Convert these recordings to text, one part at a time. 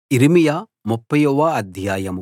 యిర్మీయా ముప్ఫైవ అధ్యాయం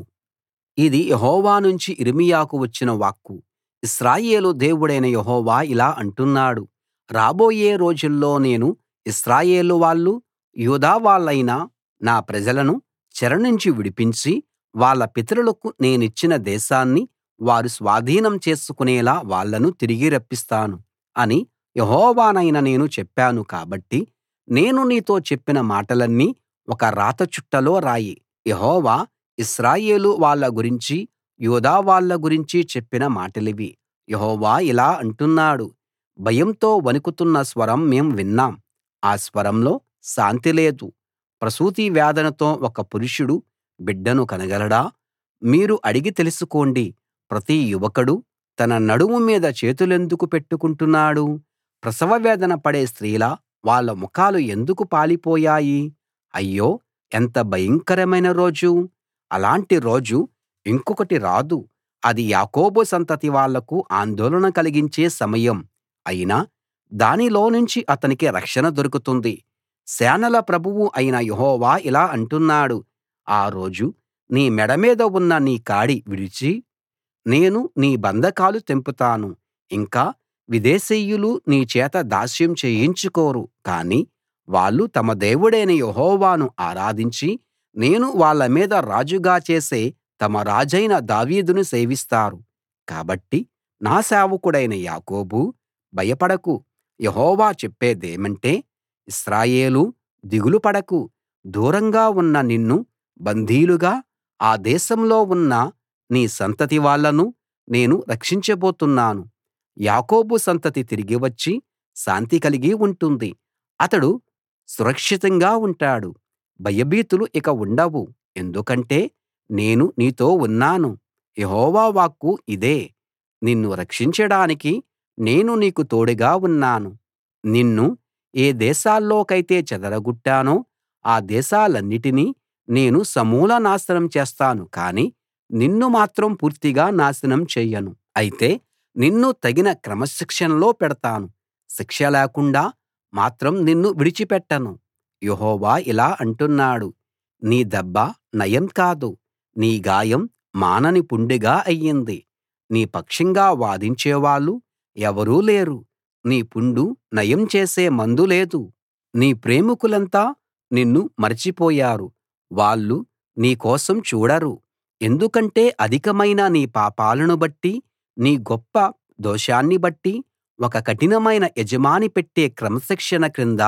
ఇది యెహోవా నుంచి యిర్మీయాకు వచ్చిన వాక్కు ఇశ్రాయేలు దేవుడైన యెహోవా ఇలా అంటున్నాడు రాబోయే రోజుల్లో నేను ఇశ్రాయేలు వాళ్ళూ యూదా వాళ్ళైన నా ప్రజలను చెర నుంచి విడిపించి వాళ్ళ పితరులకు నేనిచ్చిన దేశాన్ని వారు స్వాధీనం చేసుకునేలా వాళ్ళను తిరిగి రప్పిస్తాను అని యెహోవానైన నేను చెప్పాను కాబట్టి నేను నీతో చెప్పిన మాటలన్నీ ఒక రాత చుట్టలో రాయి యెహోవా ఇశ్రాయేలు వాళ్ళ గురించీ యూదా వాళ్ళ గురించీ చెప్పిన మాటలివి యెహోవా ఇలా అంటున్నాడు భయంతో వణుకుతున్న స్వరం మేం విన్నాం ఆ స్వరంలో శాంతి లేదు ప్రసూతి వేదనతో ఒక పురుషుడు బిడ్డను కనగలడా మీరు అడిగి తెలుసుకోండి ప్రతి యువకుడూ తన నడుము మీద చేతులెందుకు పెట్టుకుంటున్నాడు ప్రసవ వేదన పడే స్త్రీలా వాళ్ళ ముఖాలు ఎందుకు పాలిపోయాయి అయ్యో ఎంత భయంకరమైన రోజు అలాంటి రోజు ఇంకొకటి రాదు అది యాకోబు సంతతి వాళ్లకు ఆందోళన కలిగించే సమయం అయినా దానిలోనుంచి అతనికి రక్షణ దొరుకుతుంది సేనల ప్రభువు అయిన యెహోవా ఇలా అంటున్నాడు ఆ రోజు నీ మెడ మీద ఉన్న నీ కాడి విరిచి నేను నీ బంధకాలు తెంపుతాను ఇంకా విదేశీయులు నీ చేత దాస్యం చేయించుకోరు కానీ వాళ్ళు తమ దేవుడైన యెహోవాను ఆరాధించి నేను వాళ్ళ మీద రాజుగా చేసే తమ రాజైన దావీదును సేవిస్తారు కాబట్టి నా సేవకుడైన యాకోబూ భయపడకు యెహోవా చెప్పేదేమంటే ఇశ్రాయేలూ దిగులు పడకు దూరంగా ఉన్న నిన్ను బందీలుగా ఆ దేశంలో ఉన్న నీ సంతతి వాళ్ళను నేను రక్షించబోతున్నాను యాకోబు సంతతి తిరిగి వచ్చి శాంతి కలిగి ఉంటుంది అతడు సురక్షితంగా ఉంటాడు భయభీతులు ఇక ఉండవు ఎందుకంటే నేను నీతో ఉన్నాను యెహోవా వాక్కు ఇదే నిన్ను రక్షించడానికి నేను నీకు తోడుగా ఉన్నాను నిన్ను ఏ దేశాల్లోకైతే చెదరగొట్టానో ఆ దేశాలన్నిటినీ నేను సమూల నాశనం చేస్తాను కానీ నిన్ను మాత్రం పూర్తిగా నాశనం చెయ్యను అయితే నిన్ను తగిన క్రమశిక్షణలో పెడతాను శిక్ష లేకుండా మాత్రం నిన్ను విడిచిపెట్టను యెహోవా ఇలా అంటున్నాడు నీ దెబ్బ నయం కాదు నీ గాయం మానని పుండుగా అయ్యింది నీ పక్షంగా వాదించేవాళ్ళు ఎవరూ లేరు నీ పుండు నయం చేసే మందు లేదు నీ ప్రేమికులంతా నిన్ను మరచిపోయారు వాళ్ళు నీ కోసం చూడరు ఎందుకంటే అధికమైన నీ పాపాలను బట్టి నీ గొప్ప దోషాన్ని బట్టి ఒక కఠినమైన యజమాని పెట్టే క్రమశిక్షణ క్రింద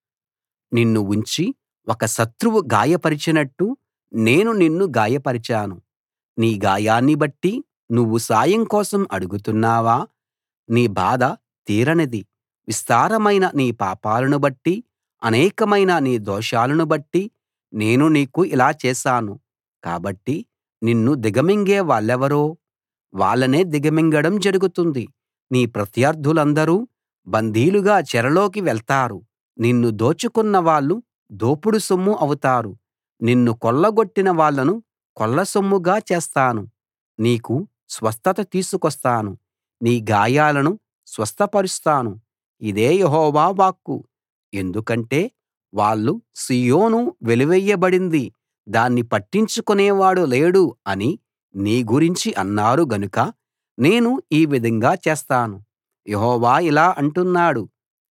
నిన్ను ఉంచి ఒక శత్రువు గాయపరిచినట్టు నేను నిన్ను గాయపరిచాను నీ గాయాన్ని బట్టి నువ్వు సాయం కోసం అడుగుతున్నావా నీ బాధ తీరనిది విస్తారమైన నీ పాపాలను బట్టి అనేకమైన నీ దోషాలను బట్టి నేను నీకు ఇలా చేశాను కాబట్టి నిన్ను దిగమింగే వాళ్ళెవరో వాళ్ళనే దిగమింగడం జరుగుతుంది నీ ప్రత్యర్థులందరూ బందీలుగా చెరలోకి వెళ్తారు నిన్ను దోచుకున్న వాళ్ళు దోపుడు సొమ్ము అవుతారు నిన్ను కొల్లగొట్టిన వాళ్ళను కొల్లసొమ్ముగా చేస్తాను నీకు స్వస్థత తీసుకొస్తాను నీ గాయాలను స్వస్థపరుస్తాను ఇదే యెహోవా వాక్కు ఎందుకంటే వాళ్ళు సీయోను వెలివేయబడింది దాన్ని పట్టించుకునేవాడు లేడు అని నీ గురించి అన్నారు గనుక నేను ఈ విధంగా చేస్తాను యెహోవా ఇలా అంటున్నాడు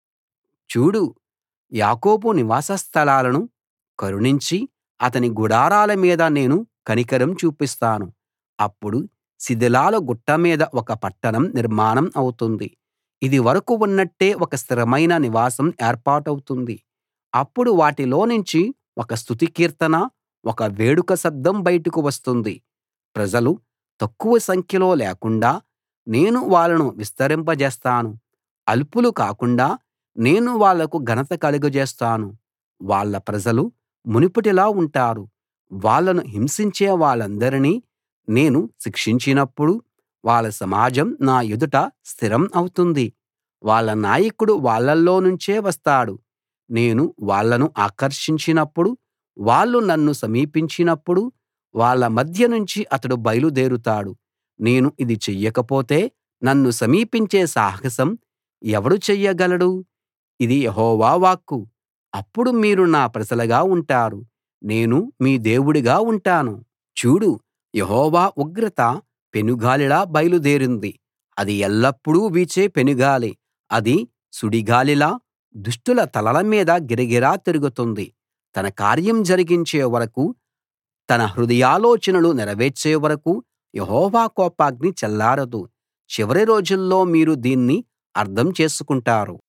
చూడు యాకోబు నివాస స్థలాలను కరుణించి అతని గుడారాల మీద నేను కనికరం చూపిస్తాను అప్పుడు శిథిలాల గుట్ట మీద ఒక పట్టణం నిర్మాణం అవుతుంది ఇదివరకు ఉన్నట్టే ఒక స్థిరమైన నివాసం ఏర్పాటవుతుంది అప్పుడు వాటిలోనుంచి ఒక స్తుతి కీర్తన ఒక వేడుక శబ్దం బయటకు వస్తుంది ప్రజలు తక్కువ సంఖ్యలో లేకుండా నేను వాళ్ళను విస్తరింపజేస్తాను అల్పులు కాకుండా నేను వాళ్లకు ఘనత కలుగజేస్తాను వాళ్ళ ప్రజలు మునుపటిలా ఉంటారు వాళ్ళను హింసించే వాళ్ళందరినీ నేను శిక్షించినప్పుడు వాళ్ళ సమాజం నా ఎదుట స్థిరం అవుతుంది వాళ్ళ నాయకుడు వాళ్ళల్లో నుంచే వస్తాడు నేను వాళ్ళను ఆకర్షించినప్పుడు వాళ్ళు నన్ను సమీపించినప్పుడు వాళ్ళ మధ్య నుంచి అతడు బయలుదేరుతాడు నేను ఇది చెయ్యకపోతే నన్ను సమీపించే సాహసం ఎవడు చెయ్యగలడు ఇది యెహోవా వాక్కు అప్పుడు మీరు నా ప్రజలుగా ఉంటారు నేను మీ దేవుడుగా ఉంటాను చూడు యెహోవా ఉగ్రత పెనుగాలిలా బయలుదేరింది అది ఎల్లప్పుడూ వీచే పెనుగాలి అది సుడిగాలిలా దుష్టుల తలల మీద గిరగిరా తిరుగుతుంది తన కార్యం జరిగించే వరకూ తన హృదయాలోచనలు నెరవేర్చే వరకూ యెహోవా కోపాగ్ని చల్లారదు చివరి రోజుల్లో మీరు దీన్ని అర్థం చేసుకుంటారు